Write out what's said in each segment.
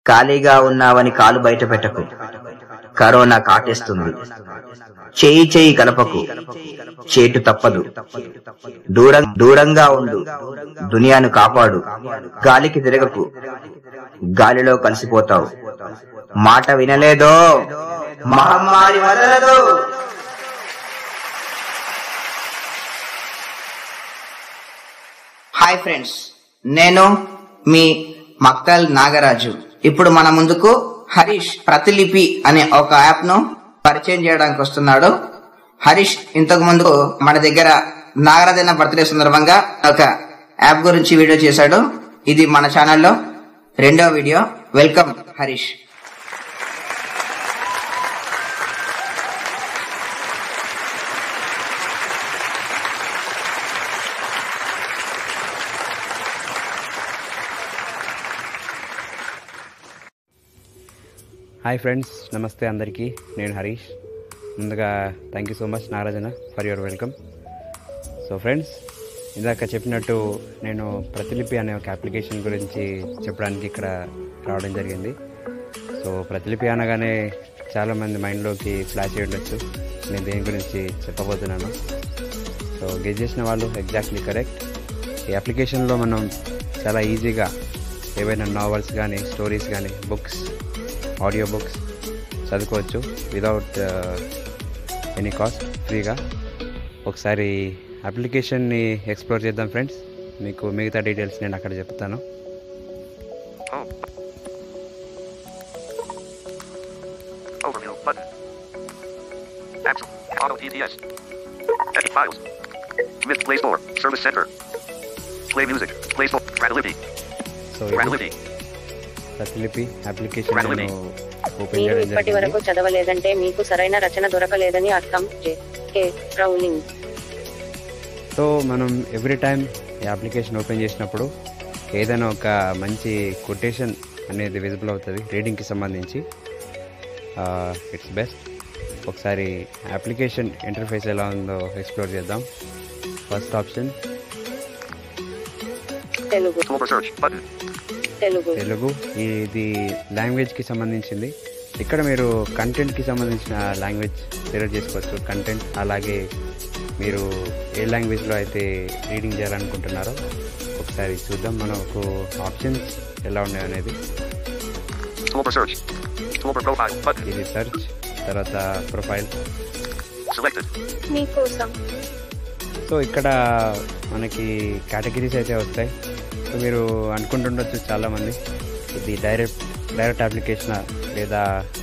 ఖాళీగా ఉన్నావని కాలు బయట పెట్టకు కరోనా కాటేస్తుంది చేయి చేయి కలపకు చేటు తప్పదు దూరం దూరంగా ఉండు దునియాను కాపాడు గాలికి తిరగకు గాలిలో కలిసిపోతావు మాట వినలేదో మహమ్మారి వదలదు హాయ్ ఫ్రెండ్స్ నేను మీ మక్కల్ నాగరాజు ఇప్పుడు మన ముందుకు హరీష్ ప్రతిలిపి అనే ఒక యాప్ ను పరిచయం చేయడానికి వస్తున్నాడు హరీష్ ఇంతకు ముందు మన దగ్గర నాగరాజన బర్త్డే సందర్భంగా ఒక యాప్ గురించి వీడియో చేశాడు ఇది మన ఛానల్లో రెండో video welcome Harish hi friends నమస్తే అందరికీ నేను హరీష్ ముందుగా థ్యాంక్ యూ సో మచ్ నారాజన for your welcome so friends ఇందాక చెప్పినట్టు నేను ప్రతిలిపి అనే ఒక అప్లికేషన్ గురించి చెప్పడానికి ఇక్కడ రావడం జరిగింది సో ప్రతిలిపి అనగానే చాలామంది మైండ్లోకి ఫ్లాష్ అయ్యి ఉండొచ్చు నేను దేని గురించి చెప్పబోతున్నాను సో గెస్ చేసిన వాళ్ళు ఎగ్జాక్ట్లీ కరెక్ట్ ఈ అప్లికేషన్లో మనం చాలా ఈజీగా ఏవైనా నావల్స్ కానీ స్టోరీస్ కానీ బుక్స్ ఆడియో బుక్స్ చదువుకోవచ్చు వితౌట్ ఎనీ కాస్ట్ ఫ్రీగా ఒకసారి అప్లికేషన్ని ఎక్స్ప్లోర్ చేద్దాం ఫ్రెండ్స్ మీకు మిగతా డీటెయిల్స్ నేను అక్కడ చెప్తాను Home. Overview button. Apps. Auto TTS. Edit files. With Play Store. Service Center. Play music. Play Store. Radility. So ఇది Radility. Pratilipi application Radility. నేను ఓపెన్ మీరు చేయడం ఇప్పటి వరకు జరిగింది చదవలేదంటే మీకు సరైన రచన దొరకలేదని అర్థం జే కే రౌలింగ్ సో మనం ఎవ్రీ టైం ఈ అప్లికేషన్ ఓపెన్ చేసినప్పుడు ఏదైనా ఒక మంచి కొటేషన్ అనేది విజిబుల్ అవుతుంది రీడింగ్కి సంబంధించి ఇట్స్ బెస్ట్ ఒకసారి అప్లికేషన్ ఇంటర్ఫేస్ ఎలా ఉందో ఎక్స్ప్లోర్ చేద్దాం first option Telugu Global search button. Telugu Telugu ఇది లాంగ్వేజ్కి సంబంధించింది ఇక్కడ మీరు కంటెంట్కి సంబంధించిన లాంగ్వేజ్ సెలెక్ట్ చేసుకోవచ్చు కంటెంట్ అలాగే మీరు ఏ లాంగ్వేజ్లో అయితే రీడింగ్ చేయాలనుకుంటున్నారో ఒకసారి చూద్దాం మనకు ఆప్షన్స్ ఎలా ఉన్నాయి అనేది Global search. Global profile button. ఇది సెర్చ్ తర్వాత ప్రొఫైల్ Selected. మీకోసం సో ఇక్కడ మనకి కేటగిరీస్ అయితే వస్తాయి సో మీరు అనుకుంటుండొచ్చు చాలామంది ఇది డైరెక్ట్ డైరెక్ట్ అప్లికేషన్ లేదా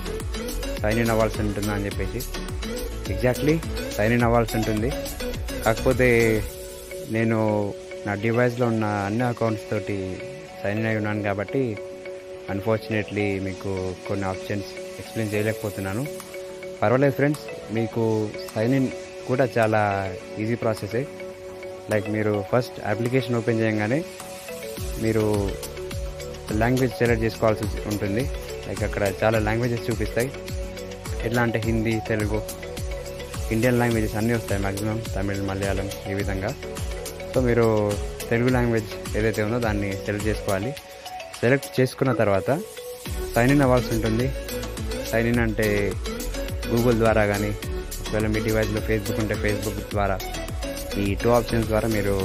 సైన్ ఇన్ అవ్వాల్సి ఉంటుందా అని చెప్పేసి ఎగ్జాక్ట్లీ సైన్ ఇన్ అవ్వాల్సి ఉంటుంది కాకపోతే నేను నా డివైస్లో ఉన్న అన్ని అకౌంట్స్ తోటి సైన్ ఇన్ అయి ఉన్నాను కాబట్టి అన్ఫార్చునేట్లీ మీకు కొన్ని ఆప్షన్స్ ఎక్స్ప్లెయిన్ చేయలేకపోతున్నాను పర్వాలేదు ఫ్రెండ్స్ మీకు సైన్ ఇన్ కూడా చాలా ఈజీ ప్రాసెసే లైక్ మీరు ఫస్ట్ అప్లికేషన్ ఓపెన్ చేయగానే మీరు లాంగ్వేజ్ సెలెక్ట్ చేసుకోవాల్సి ఉంటుంది లైక్ అక్కడ చాలా లాంగ్వేజెస్ చూపిస్తాయి ఎట్లా అంటే హిందీ తెలుగు ఇండియన్ లాంగ్వేజెస్ అన్నీ వస్తాయి మ్యాక్సిమం తమిళ్ మలయాళం ఈ విధంగా సో మీరు తెలుగు లాంగ్వేజ్ ఏదైతే ఉందో దాన్ని సెలెక్ట్ చేసుకోవాలి సెలెక్ట్ చేసుకున్న తర్వాత సైన్ ఇన్ అవ్వాల్సి ఉంటుంది సైన్ ఇన్ అంటే గూగుల్ ద్వారా కానీ ఒకవేళ మీ డివైస్లో ఫేస్బుక్ ఉంటే ఫేస్బుక్ ద్వారా ఈ టూ ఆప్షన్స్ ద్వారా మీరు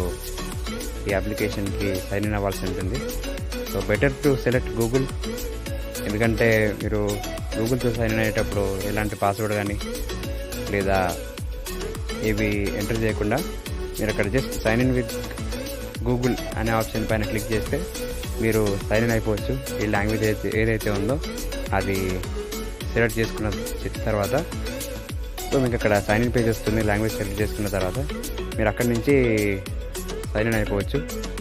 ఈ అప్లికేషన్కి సైన్ ఇన్ అవ్వాల్సి ఉంటుంది so better to select Google ఎందుకంటే మీరు గూగుల్తో సైన్ ఇన్ అయ్యేటప్పుడు ఎలాంటి పాస్వర్డ్ కానీ లేదా ఇవి ఎంటర్ చేయకుండా మీరు అక్కడ just sign in with Google అనే ఆప్షన్ పైన క్లిక్ చేస్తే మీరు సైన్ ఇన్ అయిపోవచ్చు ఈ లాంగ్వేజ్ అయితే ఏదైతే ఉందో అది సెలెక్ట్ చేసుకున్న తర్వాత సో మీకు అక్కడ సైన్ ఇన్ పేజ్ వస్తుంది లాంగ్వేజ్ సెలెక్ట్ చేసుకున్న తర్వాత మీరు అక్కడి నుంచి సైన్ ఇన్ అయిపోవచ్చు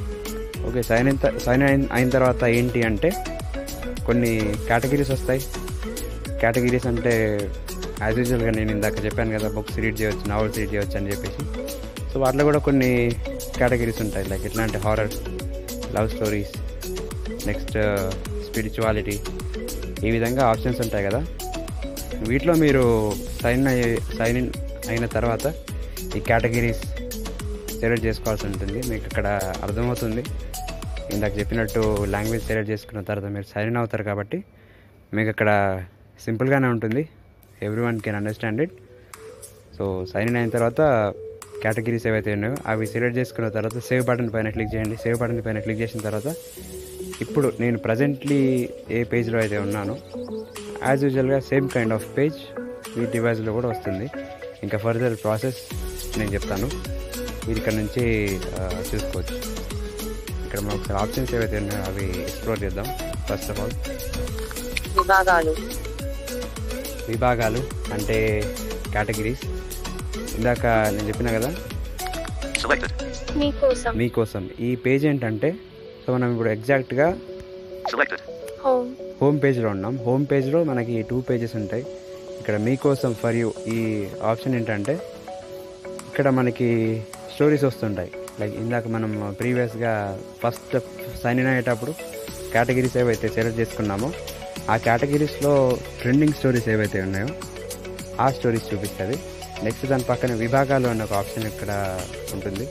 okay sign in sign in అయిన తర్వాత ఏంటి అంటే కొన్ని కేటగిరీస్ వస్తాయి కేటగిరీస్ అంటే యాజ్ యూజువల్గా నేను ఇందాక చెప్పాను కదా బుక్స్ రీడ్ చేయవచ్చు నావల్స్ రీడ్ చేయవచ్చు అని చెప్పేసి సో వాటిలో కూడా కొన్ని కేటగిరీస్ ఉంటాయి లైక్ ఎట్లా అంటే horror love stories next spirituality ఈ విధంగా ఆప్షన్స్ ఉంటాయి కదా వీటిలో మీరు సైన్ అయ్యి సైన్ ఇన్ అయిన తర్వాత ఈ కేటగిరీస్ సెలెక్ట్ చేసుకోవాల్సి ఉంటుంది మీకు ఇక్కడ అర్థమవుతుంది ఇందాక చెప్పినట్టు లాంగ్వేజ్ సెలెక్ట్ చేసుకున్న తర్వాత మీరు సైన్ ఇన్ అవుతారు కాబట్టి మీకు అక్కడ సింపుల్గానే ఉంటుంది every one can understand it so sign in అయిన తర్వాత కేటగిరీస్ ఏవైతే ఉన్నాయో అవి సెలెక్ట్ చేసుకున్న తర్వాత సేవ్ బటన్ పైన క్లిక్ చేయండి సేవ్ బటన్ పైన క్లిక్ చేసిన తర్వాత ఇప్పుడు నేను ప్రజెంట్లీ ఏ పేజ్లో అయితే ఉన్నానో యాజ్ యూజువల్గా సేమ్ కైండ్ ఆఫ్ పేజ్ ఈ డివైస్లో కూడా వస్తుంది ఇంకా ఫర్దర్ ప్రాసెస్ నేను చెప్తాను మీరు ఇక్కడ నుంచి ఆ, చూసుకోవచ్చు ఇక్కడ మనం ఒకసారి ఆప్షన్స్ ఏవైతే ఉన్నాయో అవి ఎక్స్ప్లోర్ చేద్దాం ఫస్ట్ ఆఫ్ ఆల్ విభాగాలు విభాగాలు అంటే కేటగిరీస్ ఇందాక నేను చెప్పిన కదా Selected. మీకోసం మీకోసం ఈ పేజ్ ఏంటంటే సో మనం ఇప్పుడు ఎగ్జాక్ట్గా Selected. హోమ్ హోమ్ పేజ్లో ఉన్నాం హోమ్ పేజ్లో మనకి టూ పేజెస్ ఉంటాయి ఇక్కడ మీకోసం ఫర్ యూ ఈ ఆప్షన్ ఏంటంటే ఇక్కడ మనకి స్టోరీస్ వస్తుంటాయి లైక్ ఇందాక మనం ప్రీవియస్గా ఫస్ట్ సైన్ ఇన్ అయ్యేటప్పుడు కేటగిరీస్ ఏవైతే సెలెక్ట్ చేసుకున్నామో ఆ కేటగిరీస్లో ట్రెండింగ్ స్టోరీస్ ఏవైతే ఉన్నాయో ఆ స్టోరీస్ చూపిస్తుంది నెక్స్ట్ దాని పక్కన విభాగాలు అనే ఒక ఆప్షన్ ఇక్కడ ఉంటుంది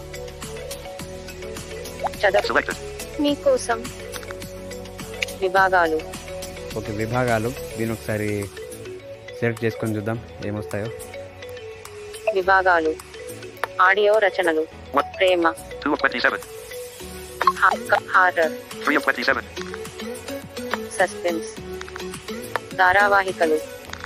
చదవ Selected. మీకోసం విభాగాలు ఓకే విభాగాలు దీని ఒకసారి సెలెక్ట్ చేసుకొని చూద్దాం ఏమొస్తాయో విభాగాలు ఆడియో రచనలు What? Prema 2 of 27. హ- హారర్ 3 of 27. సస్పెన్స్ ధారావాహికలు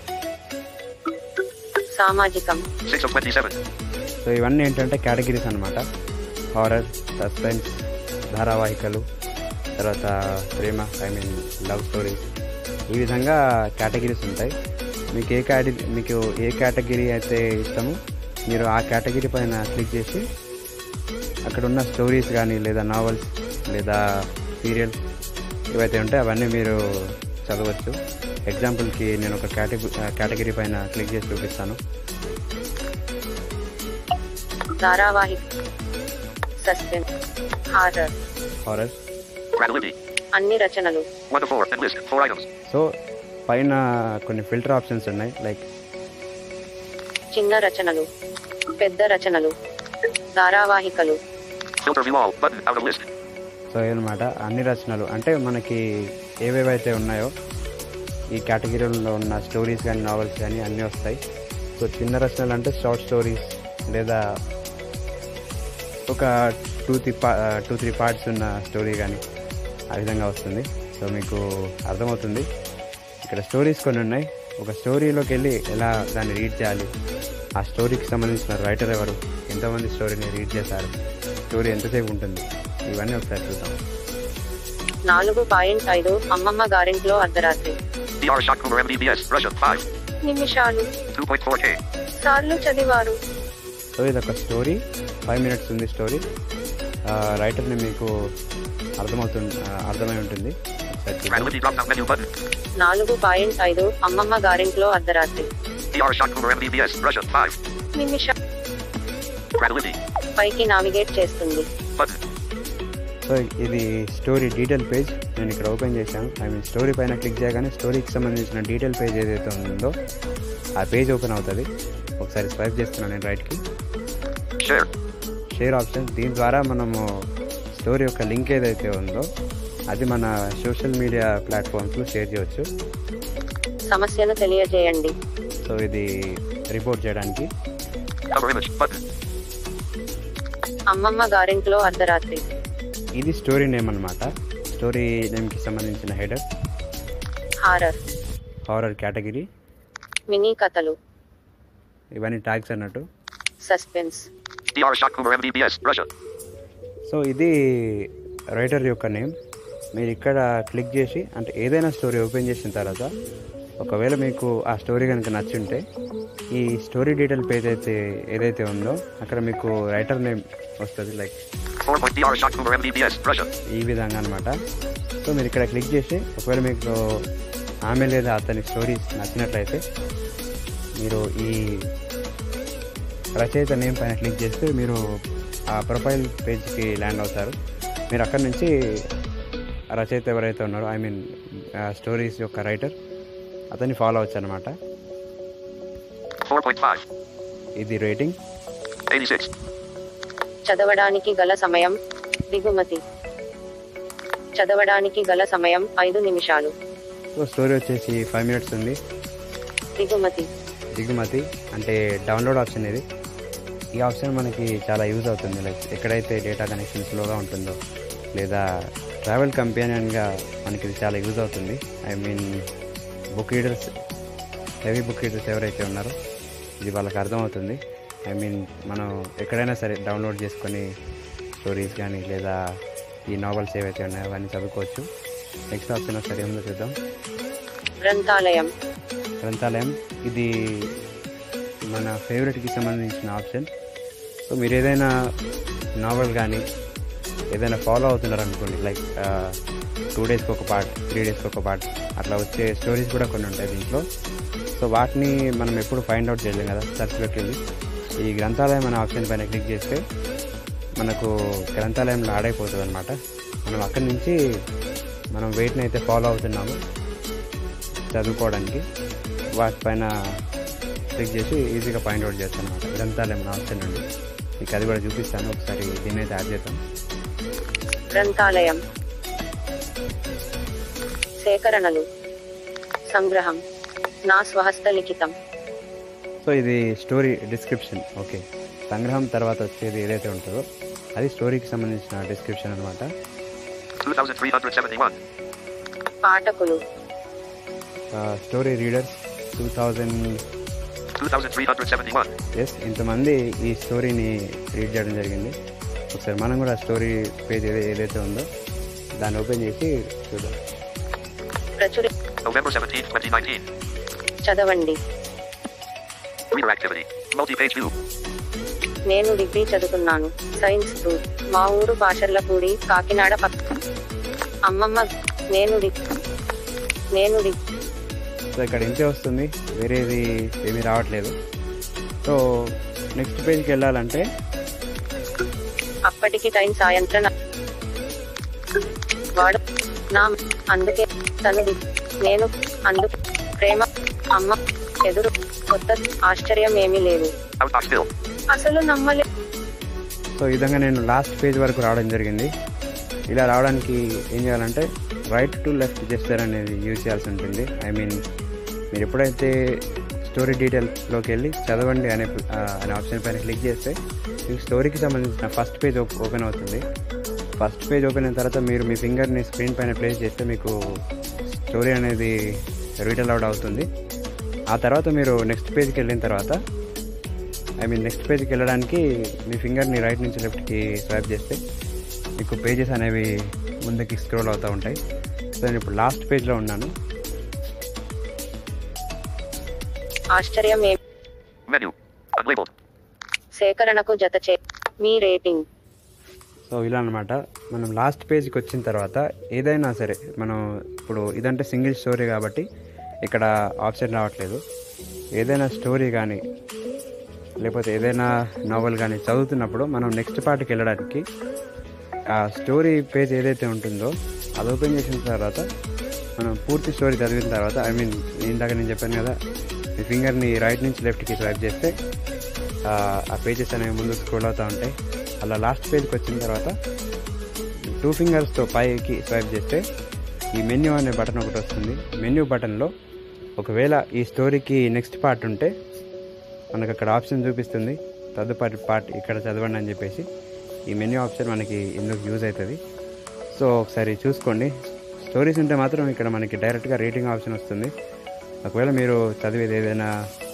సామాజికం 6 of 27. సో ఇవన్నీ ఏంటంటే కేటగిరీస్ అనమాట హారర్ సస్పెన్స్ ధారావాహికలు తర్వాత ప్రేమ ఐ మీన్ లవ్ స్టోరీస్ ఈ విధంగా కేటగిరీస్ ఉంటాయి మీకు ఏ కేటగిరీ మీకు ఏ కేటగిరీ అయితే ఇష్టమో మీరు ఆ కేటగిరీ పైన క్లిక్ చేసి అక్కడ ఉన్న స్టోరీస్ కానీ లేదా నావల్స్ లేదా సీరియల్స్ ఏవైతే ఉంటాయో అవన్నీ మీరు చదవచ్చు ఎగ్జాంపుల్కి నేను ఒక కేటగిరీ కేటగిరీ పైన క్లిక్ చేసి చూపిస్తాను ధారావాహిక సస్పెన్స్ హారర్ హారర్ Granulity. అన్ని రచనలు 1 of 4. And list. 4 items. So పైన కొన్ని ఫిల్టర్ ఆప్షన్స్ ఉన్నాయి లైక్ చిన్న రచనలు పెద్ద రచనలు ధారావాహికలు Filter view all. Button. Out of list. So అనమాట అన్ని రచనలు అంటే మనకి ఏవేవైతే ఉన్నాయో ఈ కేటగిరీలో ఉన్న స్టోరీస్ కానీ నావెల్స్ కానీ అన్నీ వస్తాయి సో చిన్న రచనలు అంటే షార్ట్ స్టోరీస్ లేదా ఒక టూ త్రీ పా టూ త్రీ పార్ట్స్ ఉన్న స్టోరీ కానీ ఆ విధంగా వస్తుంది సో మీకు అర్థమవుతుంది ఇక్కడ స్టోరీస్ కొన్ని ఉన్నాయి ఒక స్టోరీలోకి వెళ్ళి ఎలా దాన్ని రీడ్ చేయాలి ఆ స్టోరీకి సంబంధించిన రైటర్ ఎవరు ఎంతమంది స్టోరీని రీడ్ చేశారు స్టోరీ ఎంతసేపు ఉంటుంది ఇవన్నీ ఒకసారి చూద్దాం నాలుగు పాయింట్ ఐదు అమ్మమ్మ గారింట్లో అర్ధరాత్రి DR Shot Kumar MBBS. Russia. 5. నిమిషాలు 2.4K. సార్లు చదివారు సో ఇది ఒక స్టోరీ ఫైవ్ మినిట్స్ ఉంది స్టోరీ రైటర్ని మీకు అర్థమవుతుంది ఆ, అర్థమై ఉంటుంది ఒకసారి చూద్దాం. Granulity drop down menu button. నాలుగు పాయింట్ ఐదు అమ్మమ్మ గారింట్లో అర్ధరాత్రి DR Shot Kumar MBBS. Russia. 5. నిమిష Granulity. పైకి నావిగేట్ చేస్తుంది Button. సో ఇది స్టోరీ డీటెయిల్ పేజ్ నేను ఇక్కడ ఓపెన్ చేశాను ఐ మీన్ స్టోరీ పైన క్లిక్ చేయగానే స్టోరీకి సంబంధించిన డీటెయిల్ పేజ్ ఏదైతే ఉందో ఆ పేజ్ ఓపెన్ అవుతుంది ఒకసారి స్వైప్ చేస్తున్నాను నేను రైట్కి Share. షేర్ ఆప్షన్ దీని ద్వారా మనము స్టోరీ యొక్క లింక్ ఏదైతే ఉందో అది మన సోషల్ మీడియా ప్లాట్ఫామ్స్లో షేర్ చేయవచ్చు సమస్యను తెలియజేయండి సో ఇది రిపోర్ట్ చేయడానికి Cover image. Button. అమ్మమ్మ గారింట్లో అర్ధరాత్రి ఇది స్టోరీ నేమ్ అనమాట స్టోరీ నేమ్కి సంబంధించిన header horror horror category mini కథలు ఇవన్నీ ట్యాగ్స్ అన్నట్టు suspense DR Shot Kumar MBBS. Russia. So ఇది రైటర్ యొక్క నేమ్ మీరు ఇక్కడ క్లిక్ చేసి అంటే ఏదైనా స్టోరీ ఓపెన్ చేసిన తర్వాత ఒకవేళ మీకు ఆ స్టోరీ కనుక నచ్చుంటే ఈ స్టోరీ డీటెయిల్ పేజ్ అయితే ఏదైతే ఉందో అక్కడ మీకు రైటర్ నేమ్ వస్తుంది like 4. Point DR Shot Kumar MBBS. Russia. ఈ విధంగా అనమాట సో మీరు ఇక్కడ క్లిక్ చేసి ఒకవేళ మీకు ఆమె లేదా అతని స్టోరీస్ నచ్చినట్లయితే మీరు ఈ రచయిత నేమ్ పైన క్లిక్ చేస్తే మీరు ఆ ప్రొఫైల్ పేజ్కి ల్యాండ్ అవుతారు మీరు అక్కడి నుంచి ఆ రచయిత ఎవరైతే ఉన్నారో ఐ మీన్ స్టోరీస్ యొక్క రైటర్ అతన్ని ఫాలో అవచ్చు అనమాట 4.5. ఇది రేటింగ్ 86. చదవడానికి గల సమయం దిగుమతి చదవడానికి గల సమయం ఐదు నిమిషాలు సో స్టోరీ వచ్చేసి ఫైవ్ మినిట్స్ ఉంది దిగుమతి దిగుమతి అంటే డౌన్లోడ్ ఆప్షన్ ఇది ఈ ఆప్షన్ మనకి చాలా యూజ్ అవుతుంది లైక్ ఎక్కడైతే డేటా కనెక్షన్ స్లోగా ఉంటుందో లేదా ట్రావెల్ కంపెనియన్గా మనకి ఇది చాలా యూజ్ అవుతుంది I mean book readers heavy book readers ఎవరైతే ఉన్నారో ఇది వాళ్ళకి అర్థమవుతుంది ఐ మీన్ మనం ఎక్కడైనా సరే డౌన్లోడ్ చేసుకొని స్టోరీస్ కానీ లేదా ఈ నావెల్స్ ఏవైతే ఉన్నాయో అవన్నీ చదువుకోవచ్చు నెక్స్ట్ ఆప్షన్ ఒకసారి ఏముందో చూద్దాం గ్రంథాలయం గ్రంథాలయం ఇది మన ఫేవరెట్కి సంబంధించిన ఆప్షన్ సో మీరు ఏదైనా నావల్ కానీ ఏదైనా ఫాలో అవుతున్నారు అనుకోండి లైక్ టూ డేస్కి ఒక పార్ట్ త్రీ డేస్కి ఒక పార్ట్ అట్లా వచ్చే స్టోరీస్ కూడా కొన్ని ఉంటాయి దీంట్లో సో వాటిని మనం ఎప్పుడు ఫైండ్ అవుట్ చేయలేం కదా సర్చ్లోకి వెళ్ళి ఈ గ్రంథాలయం అనే ఆప్షన్ పైన క్లిక్ చేస్తే మనకు గ్రంథాలయంలో ఆడైపోతుంది అనమాట మనం అక్కడి నుంచి మనం వెయిట్ని అయితే ఫాలో అవుతున్నాము చదువుకోవడానికి వాటిపైన క్లిక్ చేసి ఈజీగా పాయింట్ అవుట్ చేస్తాను అనమాట గ్రంథాలయం ఆప్షన్ నుండి మీకు అది కూడా చూపిస్తాను ఒకసారి దీన్ని అయితే యాడ్ చేద్దాం గ్రంథాలయం సేకరణలు సంగ్రహం నా స్వహస్త లిఖితం సో ఇది స్టోరీ డిస్క్రిప్షన్ ఓకే సంగ్రహం తర్వాత వచ్చేది ఏదైతే ఉంటుందో అది స్టోరీకి సంబంధించిన డిస్క్రిప్షన్ అనమాట 2371. పాఠకులు story readers two thousand 2371. Yes ఇంతమంది ఈ స్టోరీని రీడ్ చేయడం జరిగింది ఒకసారి మనం కూడా స్టోరీ పేజ్ ఏదై ఏదైతే ఉందో దాన్ని ఓపెన్ చేసి చూద్దాం ప్రచురి November 17, 2019. చదవండి Reader activity. Multi-page view. నేను డిగ్రీ చదువుతున్నాను సైన్స్ టూ మా ఊరు పాషర్లపూడి కాకినాడ పక్క అమ్మమ్మ నేను డిగ్ నేను డిగ్ సో ఇక్కడ ఇంతే వస్తుంది వేరేది ఏమీ రావట్లేదు సో నెక్స్ట్ పేజ్కి వెళ్ళాలంటే అప్పటికి టైం సాయంత్రం వాడు నా అందుకే తను డి- నేను అందు ప్రేమ అమ్మ ఎదురు కొత్త ఆశ్చర్యం ఏమీ లేదు Outbox bill. అసలు నమ్మలే సో ఈ విధంగా నేను లాస్ట్ పేజ్ వరకు రావడం జరిగింది ఇలా రావడానికి ఏం చేయాలంటే రైట్ టు లెఫ్ట్ జెస్టర్ అనేది యూజ్ చేయాల్సి ఉంటుంది ఐ మీన్ మీరు ఎప్పుడైతే స్టోరీ డీటెయిల్స్లోకి వెళ్ళి చదవండి అనే ఆ, అనే ఆప్షన్ పైన క్లిక్ చేస్తే మీకు స్టోరీకి సంబంధించిన ఫస్ట్ పేజ్ ఓపెన్ అవుతుంది ఫస్ట్ పేజ్ ఓపెన్ అయిన తర్వాత మీరు మీ ఫింగర్ని స్క్రీన్ పైన ప్లేస్ చేస్తే మీకు స్టోరీ అనేది రీటెల్ అవుట్ అవుతుంది ఆ తర్వాత మీరు నెక్స్ట్ పేజ్కి వెళ్ళిన తర్వాత ఐ మీన్ నెక్స్ట్ పేజ్కి వెళ్ళడానికి మీ ఫింగర్ని రైట్ నుంచి లెఫ్ట్కి స్వైప్ చేస్తే మీకు పేజెస్ అనేవి ముందుకి స్క్రోల్ అవుతూ ఉంటాయి సో నేను ఇప్పుడు లాస్ట్ పేజ్లో ఉన్నాను ఆశ్చర్యం ఏమి Menu. Unlabeled. సేకరణకు జత చే మీ రేటింగ్ సో ఇలా అనమాట మనం లాస్ట్ పేజ్కి వచ్చిన తర్వాత ఏదైనా సరే మనం ఇప్పుడు ఇదంటే సింగిల్ స్టోరీ కాబట్టి ఇక్కడ ఆప్షన్ రావట్లేదు ఏదైనా స్టోరీ కానీ లేకపోతే ఏదైనా నావెల్ కానీ చదువుతున్నప్పుడు మనం నెక్స్ట్ పార్ట్కి వెళ్ళడానికి ఆ స్టోరీ పేజ్ ఏదైతే ఉంటుందో అది ఓపెన్ చేసిన తర్వాత మనం పూర్తి స్టోరీ చదివిన తర్వాత ఐ మీన్ ఇందాక నేను చెప్పాను కదా మీ ఫింగర్ని రైట్ నుంచి లెఫ్ట్కి స్వైప్ చేస్తే ఆ, ఆ పేజెస్ అనేవి ముందు స్క్రోల్ అవుతూ ఉంటాయి అలా లాస్ట్ పేజ్కి వచ్చిన తర్వాత టూ ఫింగర్స్తో పైకి స్వైప్ చేస్తే ఈ మెన్యూ అనే బటన్ ఒకటి వస్తుంది మెన్యూ బటన్లో ఒకవేళ ఈ స్టోరీకి నెక్స్ట్ పార్ట్ ఉంటే మనకు అక్కడ ఆప్షన్ చూపిస్తుంది తదుపరి పార్ట్ ఇక్కడ చదవండి అని చెప్పేసి ఈ మెన్యూ ఆప్షన్ మనకి ఇందుకు యూజ్ అవుతుంది సో ఒకసారి చూసుకోండి స్టోరీస్ ఉంటే మాత్రం ఇక్కడ మనకి డైరెక్ట్గా రేటింగ్ ఆప్షన్ వస్తుంది ఒకవేళ మీరు చదివేది ఏదైనా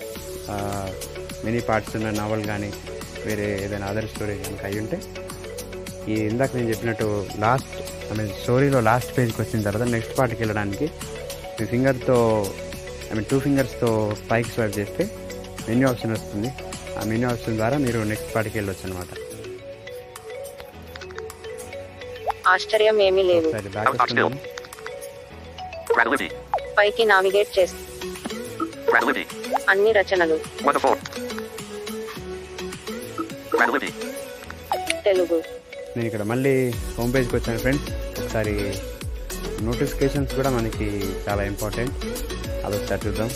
మినీ పార్ట్స్ ఉన్న నావల్ కానీ వేరే ఏదైనా అదర్ స్టోరీ కనుక అయి ఉంటే ఈ ఇందాక నేను చెప్పినట్టు లాస్ట్ ఐ మీన్ స్టోరీలో లాస్ట్ పేజ్కి వచ్చిన తర్వాత నెక్స్ట్ పార్ట్కి వెళ్ళడానికి మీ ఫింగర్తో ఐ మీన్ టూ ఫింగర్స్తో పైకి స్వైప్ చేస్తే మెన్యూ ఆప్షన్ వస్తుంది ఆ మెన్యూ ఆప్షన్ ద్వారా మీరు నెక్స్ట్ పార్ట్కి వెళ్ళొచ్చు అనమాట ఆశ్చర్యం ఏమీ లేదు ఒకసారి బ్యాక్ వస్తున్నాను Granility. పైకి నావిగేట్ చేస్తే Granility. అన్ని రచనలు 1 to 4. Granility. తెలుగు నేను ఇక్కడ మళ్ళీ హోమ్ పేజ్కి వచ్చాను ఫ్రెండ్స్ ఒకసారి నోటిఫికేషన్స్ కూడా మనకి చాలా ఇంపార్టెంట్ అదొకసారి చూద్దాం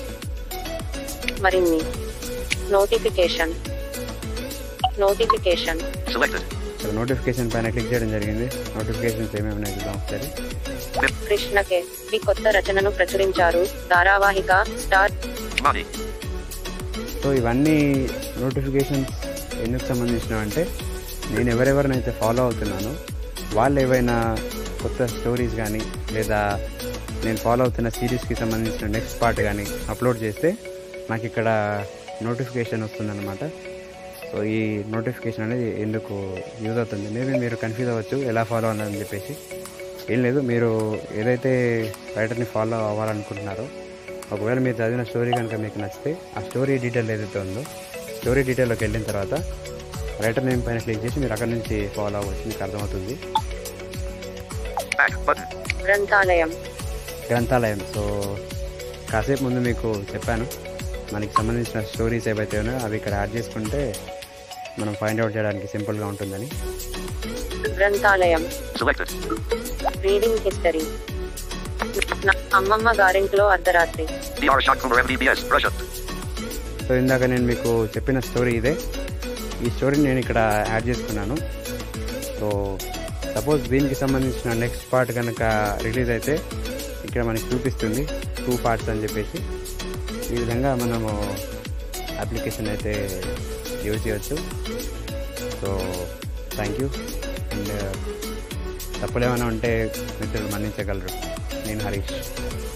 మరిన్ని నోటిఫికేషన్ నోటిఫికేషన్ Selected. ఇక్కడ నోటిఫికేషన్ పైన క్లిక్ చేయడం జరిగింది నోటిఫికేషన్స్ ఏమేమి ఉన్నాయి చూద్దాం ఒకసారి కృష్ణకే మీ కొత్త రచనను ప్రచురించారు ధారావాహిక స్టార్ Money. సో ఇవన్నీ నోటిఫికేషన్స్ ఎందుకు సంబంధించినవి అంటే నేను ఎవరెవరినైతే ఫాలో అవుతున్నానో వాళ్ళు ఏవైనా కొత్త స్టోరీస్ కానీ లేదా నేను ఫాలో అవుతున్న సిరీస్కి సంబంధించిన నెక్స్ట్ పార్ట్ కానీ అప్లోడ్ చేస్తే నాకు ఇక్కడ నోటిఫికేషన్ వస్తుందన్నమాట సో ఈ నోటిఫికేషన్ అనేది ఎందుకు యూజ్ అవుతుంది మేబీ మీరు కన్ఫ్యూజ్ అవ్వచ్చు ఎలా ఫాలో అవ్వాలని చెప్పేసి ఏం లేదు మీరు ఏదైతే రైటర్ని ఫాలో అవ్వాలనుకుంటున్నారో ఒకవేళ మీరు చదివిన స్టోరీ కనుక మీకు నచ్చితే ఆ స్టోరీ డీటెయిల్ ఏదైతే ఉందో స్టోరీ డీటెయిల్లోకి వెళ్ళిన తర్వాత రైటర్ నేమ్ పైన క్లిక్ చేసి మీరు అక్కడ నుంచి ఫాలో అవ్వచ్చు మీకు అర్థమవుతుంది Back button. గ్రంథాలయం గ్రంథాలయం సో కాసేపు ముందు మీకు చెప్పాను మనకి సంబంధించిన స్టోరీస్ ఏవైతే ఉన్నాయో అవి ఇక్కడ యాడ్ చేసుకుంటే మనం ఫైండ్ అవుట్ చేయడానికి సింపుల్గా ఉంటుందని గ్రంథాలయం Selected. రీడింగ్ హిస్టరీ నా అమ్మమ్మ గారింట్లో అర్ధరాత్రి DR Shotkumar MBBS, Russia. So ఇందాక నేను మీకు చెప్పిన స్టోరీ ఇదే ఈ స్టోరీని నేను ఇక్కడ యాడ్ చేసుకున్నాను సో సపోజ్ దీనికి సంబంధించిన నెక్స్ట్ పార్ట్ కనుక రిలీజ్ అయితే ఇక్కడ మనకి చూపిస్తుంది టూ పార్ట్స్ అని చెప్పేసి ఈ విధంగా మనము అప్లికేషన్ అయితే యూజ్ చేయవచ్చు సో థ్యాంక్ యూ అండ్ తప్పులు ఏమైనా ఉంటే మిత్రులు మన్నించగలరు నేను హరీష్